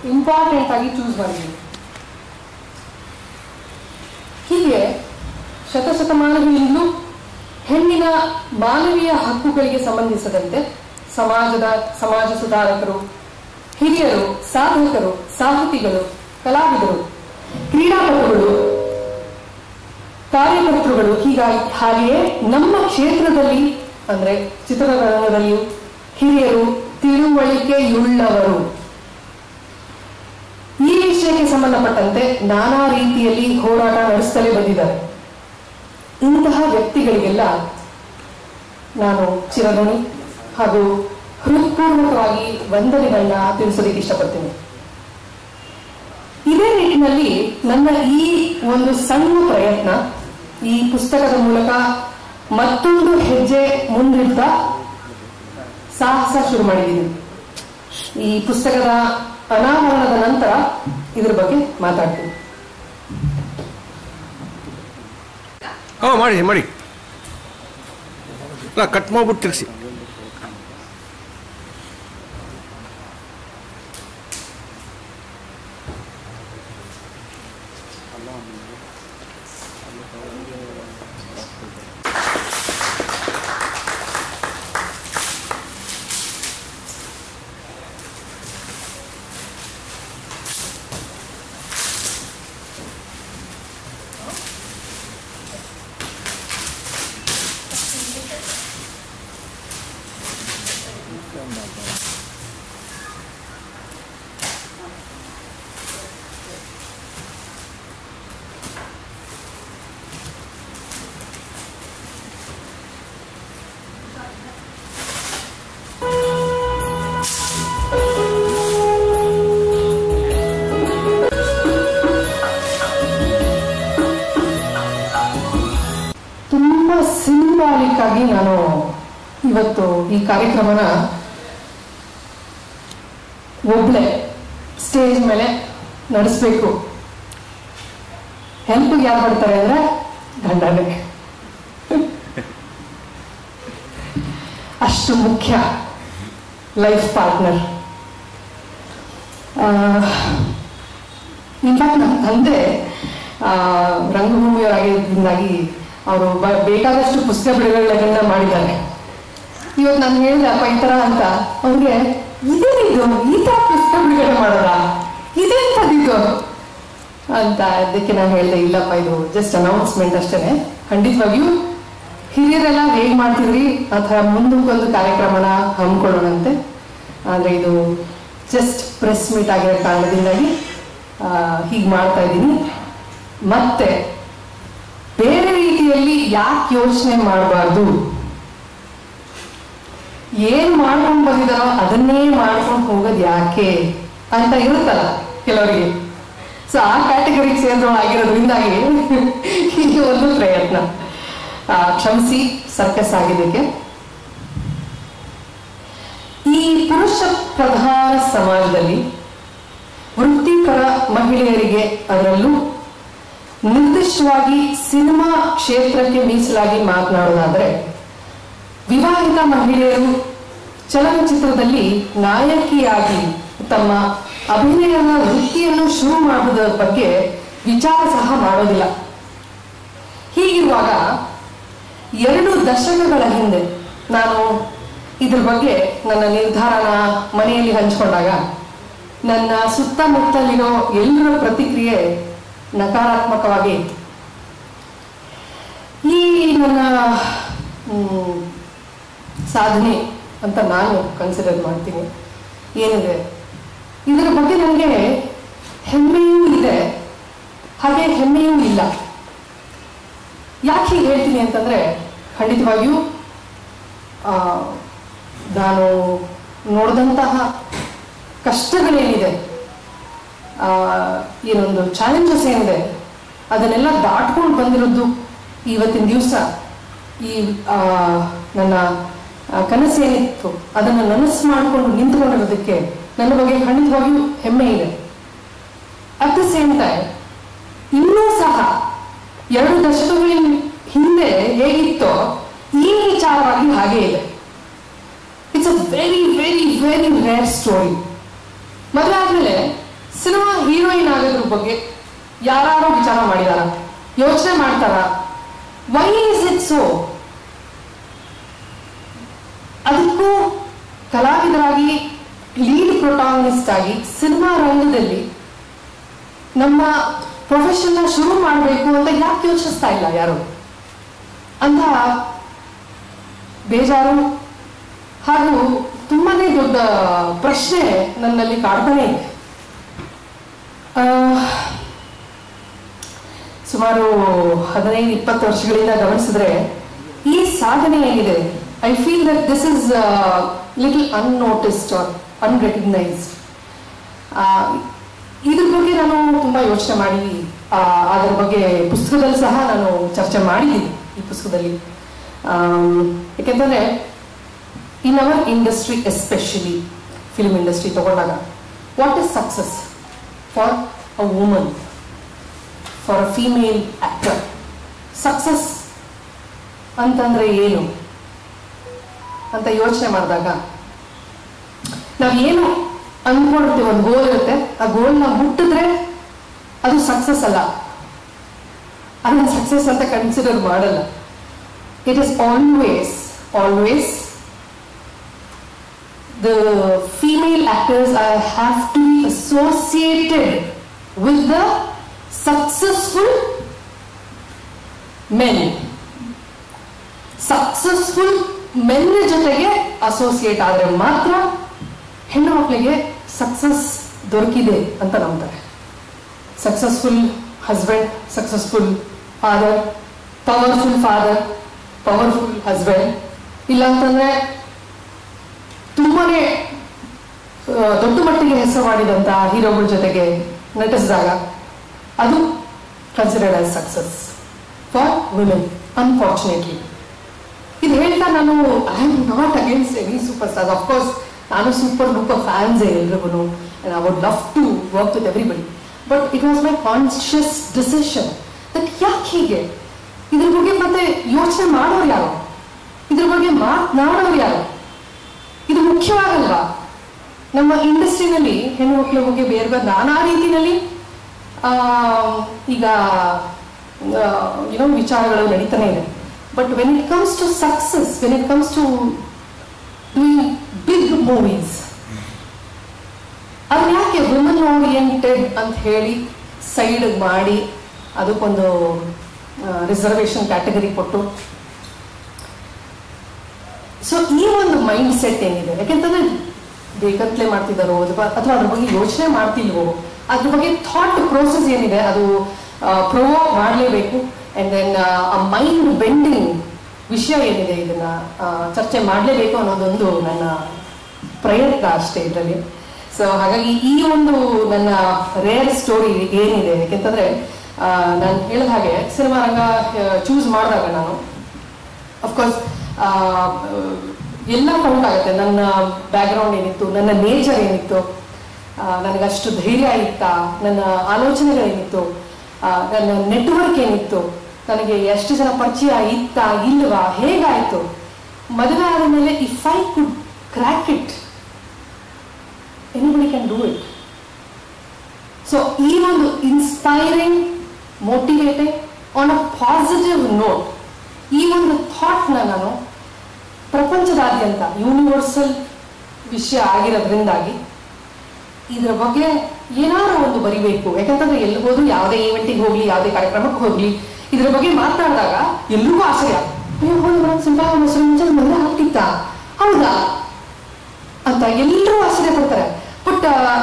Important ಆಗಿ choose ಮಾಡಿದ್ದೀನಿ ಹೀಗೆ ಶತಶತಮಾನಗಳಿಂದಲೂ ಹೆಣ್ಣಿನ ಮಾನವೀಯ ಹಕ್ಕುಗಳಿಗೆ ಸಂಬಂಧಿಸಿದಂತೆ ಸಮಾಜದ ಸಮಾಜ ಸುಧಾರಕರು ಹಿರಿಯರು ಸಾಧಕರು ಸಾಹಿತಿಗಳು ಕಲಾವಿದರು ಕ್ರೀಡಾಪಟುಗಳು ಕಾರ್ಯಕರ್ತರುಗಳು ಹೀಗಾಗಿ ಹಾಗೆಯೇ ನಮ್ಮ ಕ್ಷೇತ್ರದಲ್ಲಿ ಅಂದ್ರೆ ಚಿತ್ರರಂಗದಲ್ಲಿಯೂ ಹಿರಿಯರು ತಿಳುವಳಿಕೆಯುಳ್ಳವರು ಈ ವಿಷಯಕ್ಕೆ ಸಂಬಂಧಪಟ್ಟಂತೆ ನಾನಾ ರೀತಿಯಲ್ಲಿ ಹೋರಾಟ ನಡೆಸುತ್ತಲೇ ಬಂದಿದ್ದಾರೆ ಇಂತಹ ವ್ಯಕ್ತಿಗಳಿಗೆಲ್ಲ ನಾನು ಚಿರಋಣಿ ಹಾಗೂ ಹೃತ್ಪೂರ್ವಕವಾಗಿ ವಂದನೆಗಳನ್ನ ತಿಳಿಸೋದಕ್ಕೆ ಇಷ್ಟಪಡ್ತೀನಿ ಇದೇ ನಿಟ್ಟಿನಲ್ಲಿ ನನ್ನ ಈ ಒಂದು ಸಣ್ಣ ಪ್ರಯತ್ನ ಈ ಪುಸ್ತಕದ ಮೂಲಕ ಮತ್ತೊಂದು ಹೆಜ್ಜೆ ಮುಂದಿಡ್ತ ಸಾಹಸ ಶುರು ಮಾಡಿದ್ದೀನಿ ಈ ಪುಸ್ತಕದ ಅನಾವರಣದ ನಂತರ ಇದ್ರ ಬಗ್ಗೆ ಮಾತಾಡ್ತೀನಿ ಹಾಂ ಮಾಡಿ ಮಾಡಿ ಅಲ್ಲ ಕಟ್ ಮಾಡ್ಬಿಟ್ಟು ತಿರ್ಸಿ ತುಂಬಾ ಸಿಂಬಾಲಿಕ್ ಆಗಿ ನಾನು ಇವತ್ತು ಈ ಕಾರ್ಯಕ್ರಮನ ಒಬ್ಳೆ ಸ್ಟೇಜ್ ಮೇಲೆ ನಡೆಸ್ಬೇಕು ಹೆಲ್ಪ್ಗೆ ಯಾರು ಮಾಡ್ತಾರೆ ಅಂದ್ರೆ ಗಂಡನೇ ಅಷ್ಟು ಮುಖ್ಯ ಲೈಫ್ ಪಾರ್ಟ್ನರ್ ಇನ್ಫ್ಯಾಕ್ಟ್ ನಮ್ಮ ತಂದೆ ಆ, ರಂಗಭೂಮಿಯವರಾಗಿದ್ದರಿಂದಾಗಿ ಅವರು ಬೇಕಾದಷ್ಟು ಪುಸ್ತಕ ಬಿಡುಗಡೆಗಳನ್ನ ಮಾಡಿದ್ದಾರೆ ಇವತ್ತು ನಾನು ಹೇಳಿದೆ ಅಪ್ಪ ಈ ಥರ ಅಂತ ಅವ್ರಿಗೆ ಇದೇನಿದು ಈ ಥರ ಪುಸ್ತಕ ಬಿಡುಗಡೆ ಮಾಡೋದಾ ಇದೆಂಥದ್ದಿದು ಅಂತ ಅದಕ್ಕೆ ನಾನು ಹೇಳಿದೆ ಇಲ್ಲಪ್ಪ ಇದು ಜಸ್ಟ್ ಅನೌನ್ಸ್ಮೆಂಟ್ ಅಷ್ಟೇ ಖಂಡಿತವಾಗಿಯೂ ಹಿರಿಯರೆಲ್ಲ ಹೇಗೆ ಮಾಡ್ತಿದ್ರಿ ಆ ಥರ ಮುಂದಕ್ಕೊಂದು ಕಾರ್ಯಕ್ರಮನ ಹಮ್ಮಿಕೊಳ್ಳೋಣಂತೆ ಆದರೆ ಇದು ಜಸ್ಟ್ ಪ್ರೆಸ್ ಮೀಟ್ ಆಗಿರೋ ಕಾರಣದಿಂದಾಗಿ ಹೀಗೆ ಮಾಡ್ತಾ ಇದ್ದೀನಿ ಮತ್ತೆ ಬೇರೆ ರೀತಿಯಲ್ಲಿ ಯಾಕೆ ಯೋಚನೆ ಮಾಡಬಾರ್ದು ಏನ್ ಮಾಡ್ಕೊಂಡು ಬಂದಿದಾರೋ ಅದನ್ನೇ ಮಾಡ್ಕೊಂಡು ಹೋಗೋದು ಯಾಕೆ ಅಂತ ಇರುತ್ತಲ್ಲ ಕೆಲವರಿಗೆ ಸೊ ಆ ಕ್ಯಾಟಗರಿಗೆ ಸೇರಿದವಳು ಆಗಿರೋದ್ರಿಂದಾಗಿ ಈ ಒಂದು ಪ್ರಯತ್ನ ಆ, ಕ್ಷಮಿಸಿ ಸರ್ಕಸ್ ಆಗಿದ್ದಕ್ಕೆ ಈ ಪುರುಷ ಪ್ರಧಾನ ಸಮಾಜದಲ್ಲಿ ವೃತ್ತಿಪರ ಮಹಿಳೆಯರಿಗೆ ಅದರಲ್ಲೂ ನಿರ್ದಿಷ್ಟವಾಗಿ ಸಿನಿಮಾ ಕ್ಷೇತ್ರಕ್ಕೆ ಮೀಸಲಾಗಿ ಮಾತನಾಡೋದಾದ್ರೆ ವಿವಾಹಿತ ಮಹಿಳೆಯರು ಚಲನಚಿತ್ರದಲ್ಲಿ ನಾಯಕಿಯಾಗಿ ತಮ್ಮ ಅಭಿನಯದ ವೃತ್ತಿಯನ್ನು ಶುರು ಮಾಡುವುದರ ಬಗ್ಗೆ ವಿಚಾರ ಸಹ ಮಾಡೋದಿಲ್ಲ ಹೀಗಿರುವಾಗ ಎರಡು ದಶಕಗಳ ಹಿಂದೆ ನಾನು ಇದ್ರ ಬಗ್ಗೆ ನನ್ನ ನಿರ್ಧಾರನ ಮನೆಯಲ್ಲಿ ಹಂಚಿಕೊಂಡಾಗ ನನ್ನ ಸುತ್ತಮುತ್ತಲಿರೋ ಎಲ್ಲರ ಪ್ರತಿಕ್ರಿಯೆ ನಕಾರಾತ್ಮಕವಾಗಿ ಇತ್ತು ಈ ನನ್ನ ಮ್, ಸಾಧನೆ ಅಂತ ನಾನು ಕನ್ಸಿಡರ್ ಮಾಡ್ತೀನಿ ಏನಿದೆ ಇದರ ಬಗ್ಗೆ ನನಗೆ ಹೆಮ್ಮೆಯೂ ಇದೆ ಹಾಗೆ ಹೆಮ್ಮೆಯೂ ಇಲ್ಲ ಯಾಕೆ ಹೀಗೆ ಹೇಳ್ತೀನಿ ಅಂತಂದ್ರೆ ಖಂಡಿತವಾಗಿಯೂ ಆ, ನಾನು ನೋಡಿದಂತಹ ಕಷ್ಟಗಳೇನಿದೆ ಆ, ಏನೊಂದು ಚಾಲೆಂಜಸ್ ಏನಿದೆ ಅದನ್ನೆಲ್ಲ ದಾಟ್ಕೊಂಡು ಬಂದಿರೋದು ಇವತ್ತಿನ ದಿವಸ ಈ ಆ, ನನ್ನ ಆ, ಕನಸೇನಿತ್ತು ಅದನ್ನು ನನಸು ಮಾಡಿಕೊಂಡು ನಿಂತ್ಕೊಂಡಿರೋದಕ್ಕೆ ನನ್ನ ಬಗ್ಗೆ ಖಂಡಿತವಾಗಿಯೂ ಹೆಮ್ಮೆ ಇದೆ ಅಟ್ ದ ಸೇಮ್ ಟೈಮ್ ಇನ್ನೂ ಸಹ ಎರಡು ದಶಕಗಳ ಹಿಂದೆ ಹೇಗಿತ್ತೋ ಈ ವಿಚಾರವಾಗಿ ಹಾಗೆ ಇದೆ it's a very very very rare story ಮದುವೆ ಆದ್ಮೇಲೆ ಸಿನಿಮಾ ಹೀರೋಯಿನ್ ಆಗೋದ್ರ ಬಗ್ಗೆ ಯಾರು ವಿಚಾರ ಮಾಡಿದಾರ ಯೋಚನೆ ಮಾಡ್ತಾರ ವೈ ಇಸ್ ಇಟ್ ಸೋ ಅದಕ್ಕೂ ಕಲಾವಿದರಾಗಿ ಲೀಡ್ ಪ್ರೊಟಾಗನಿಸ್ಟ್ ಆಗಿ ಸಿನಿಮಾ ರಂಗದಲ್ಲಿ ನಮ್ಮ ಪ್ರೊಫೆಷನ್ನ ಶುರು ಮಾಡಬೇಕು ಅಂತ ಯಾಕೆ ಯೋಚಿಸ್ತಾ ಇಲ್ಲ ಯಾರು ಅಂತ ಬೇಜಾರು ಹಾಗೂ ತುಂಬಾನೇ ದೊಡ್ಡ ಪ್ರಶ್ನೆ ನನ್ನಲ್ಲಿ ಕಾಡ್ತಾನೆ ಇದೆ ಆ, ಸುಮಾರು ಹದಿನೈದು ಇಪ್ಪತ್ತು ವರ್ಷಗಳಿಂದ ಗಮನಿಸಿದ್ರೆ ಈ ಸಾಧನೆ ಏನಿದೆ I feel that this is little unnoticed or unrecognised ಇದ್ರ ಬಗ್ಗೆ ನಾನು ತುಂಬಾ ಯೋಚನೆ ಮಾಡಿ ಆ, ಅದರ ಬಗ್ಗೆ ಪುಸ್ತಕದಲ್ಲಿ ಸಹ ನಾನು ಚರ್ಚೆ ಮಾಡಿದ್ದೀನಿ ಈ ಪುಸ್ತಕದಲ್ಲಿ ಆಮ್, ಯಾಕೆಂತಂದ್ರೆ in our industry especially film industry ತಗೊಂಡಾಗ what is success for a woman for a female actor success ಅಂತಂದ್ರೆ ಏನು ಅಂತ ಯೋಚನೆ ಮಾಡಿದಾಗ ನಾವೇನು ಅಂದ್ಕೊಂಡಿರ್ತೀವಿ ಒಂದು ಗೋಲ್ ಇರುತ್ತೆ ಆ ಗೋಲ್ನ ಮುಟ್ಟಿದ್ರೆ ಅದು ಸಕ್ಸಸ್ ಅಲ್ಲ ಅದನ್ನ ಸಕ್ಸಸ್ ಅಂತ ಕನ್ಸಿಡರ್ ಮಾಡಲ್ಲ it is always always the female actors are, have to be associated with the successful men. Successful men ಜೊತೆಗೆ ಅಸೋಸಿಯೇಟ್ ಆದರೆ ಮಾತ್ರ ಹೆಣ್ಣು ಮಕ್ಕಳಿಗೆ ಸಕ್ಸಸ್ ದೊರಕಿದೆ ಅಂತ ನಂಬ್ತಾರೆ successful husband successful father powerful father powerful husband ಇಲ್ಲ ಅಂತಂದ್ರೆ ತುಂಬಾನೇ ಆ, ದೊಡ್ಡ ಮಟ್ಟಿಗೆ ಹೆಸರು ಮಾಡಿದಂತ ಹೀರೋಗಳ ಜೊತೆಗೆ ನಟಿಸಿದಾಗ ಅದು considered as success for women unfortunately ಇದು ಹೇಳ್ತಾ ನಾನು I am not against any super star of course ನಾನು ಸೂಪರ್ ಡೂಪರ್ ಫ್ಯಾನ್ಸ್ ಎಲ್ರಿಗೂ I would love to work with everybody but it was my conscious decision that ಯಾಕೆ ಹೀಗೆ ಇದ್ರ ಬಗ್ಗೆ ಮತ್ತೆ ಯೋಚನೆ ಮಾಡೋರು ಯಾರು ಇದ್ರ ಬಗ್ಗೆ ಮಾತನಾಡೋರು ಯಾರು ಇದು ಮುಖ್ಯವಾಗಲ್ವಾ ನಮ್ಮ ಇಂಡಸ್ಟ್ರಿನಲ್ಲಿ ಹೆಣ್ಣು ಮಕ್ಕಳ ಬಗ್ಗೆ ಬೇರೆ ಬೇರೆ ನಾನಾ ರೀತಿಯಲ್ಲಿ ಆ, ಈಗ ಏನೋ ವಿಚಾರಗಳು ನಡೀತಾನೆ ಇದೆ but when it comes to success when it comes to doing big movies ಅದು ಯಾಕೆ ವುಮನ್ ಓರಿಯೆಂಟೆಡ್ ಅಂತ ಹೇಳಿ ಸೈಡ್ ಮಾಡಿ ಅದಕ್ಕೊಂದು ರಿಸರ್ವೇಶನ್ ಕ್ಯಾಟಗರಿ ಕೊಟ್ಟು ಸೊ ಈ ಒಂದು ಮೈಂಡ್ ಸೆಟ್ ಏನಿದೆ ಯಾಕೆಂತಂದ್ರೆ ಬೇಕಂತಲೇ ಮಾಡ್ತಿದ್ದಾರೋ ಅಥವಾ ಅಥವಾ ಅದ್ರ ಬಗ್ಗೆ ಯೋಚನೆ ಮಾಡ್ತಿಲ್ವೋ ಅದ್ರ ಬಗ್ಗೆ ಥಾಟ್ ಪ್ರೋಸೆಸ್ ಏನಿದೆ ಅದು ಪ್ರೊವೋಕ್ ಮಾಡಲೇಬೇಕು ಅಂಡ್ ದೆನ್ ಆ ಮೈಂಡ್ ಬೆಂಡಿಂಗ್ ವಿಷಯ ಏನಿದೆ ಇದನ್ನ ಆ, ಚರ್ಚೆ ಮಾಡಲೇಬೇಕು ಅನ್ನೋದೊಂದು ನನ್ನ ಪ್ರಯತ್ನ ಅಷ್ಟೇ ಇದರಲ್ಲಿ ಸೊ ಹಾಗಾಗಿ ಈ ಒಂದು ನನ್ನ ರೇರ್ ಸ್ಟೋರಿ ಏನಿದೆ ಯಾಕೆಂತಂದ್ರೆ ನಾನು ಹೇಳಿದ ಹಾಗೆ ಸಿನಿಮಾ ರಂಗ ಚೂಸ್ ಮಾಡಿದಾಗ ನಾನು ಅಫ್ಕೋರ್ಸ್ ಎಲ್ಲ ಕೌಂಟ್ ಆಗುತ್ತೆ ನನ್ನ ಬ್ಯಾಕ್ಗ್ರೌಂಡ್ ಏನಿತ್ತು ನನ್ನ ನೇಚರ್ ಏನಿತ್ತು ಆ, ನನಗಷ್ಟು ಧೈರ್ಯ ಇತ್ತಾ ನನ್ನ ಆಲೋಚನೆಗಳೇನಿತ್ತು ಆ, ನನ್ನ ನೆಟ್ವರ್ಕ್ ಏನಿತ್ತು ನನಗೆ ಎಷ್ಟು ಜನ ಪರಿಚಯ ಇತ್ತಾ ಇಲ್ವಾ ಹೇಗಾಯ್ತು ಮದುವೆ ಆದ ಮೇಲೆ if I could crack it anybody can do it so ಈ ಒಂದು inspiring motivating on a positive note ಈ ಒಂದು ಥಾಟ್ನ ನಾನು ಪ್ರಪಂಚದಾದ್ಯಂತ ಯೂನಿವರ್ಸಲ್ ವಿಷಯ ಆಗಿರೋದ್ರಿಂದಾಗಿ ಇದರ ಬಗ್ಗೆ ಏನಾದ್ರು ಒಂದು ಬರಿಬೇಕು ಯಾಕಂತಂದ್ರೆ ಎಲ್ಲಿ ಹೋದ್ರು ಯಾವುದೇ ಈವೆಂಟಿಗೆ ಹೋಗ್ಲಿ ಯಾವುದೇ ಕಾರ್ಯಕ್ರಮಕ್ಕೆ ಹೋಗ್ಲಿ ಇದ್ರ ಬಗ್ಗೆ ಮಾತನಾಡಿದಾಗ ಎಲ್ರಿಗೂ ಆಶ್ಚರ್ಯ ಅಯ್ಯೋ ಹೌದು ಮೇಡಮ್ ಸಿಂಪಾ ಮೊಸರು ಮುಂಚೆ ಮದುವೆ ಆಗ್ತಿತ್ತಾ ಹೌದಾ ಅಂತ ಎಲ್ಲರೂ ಆಶ್ಚರ್ಯ ಪಡ್ತಾರೆ ಬಟ್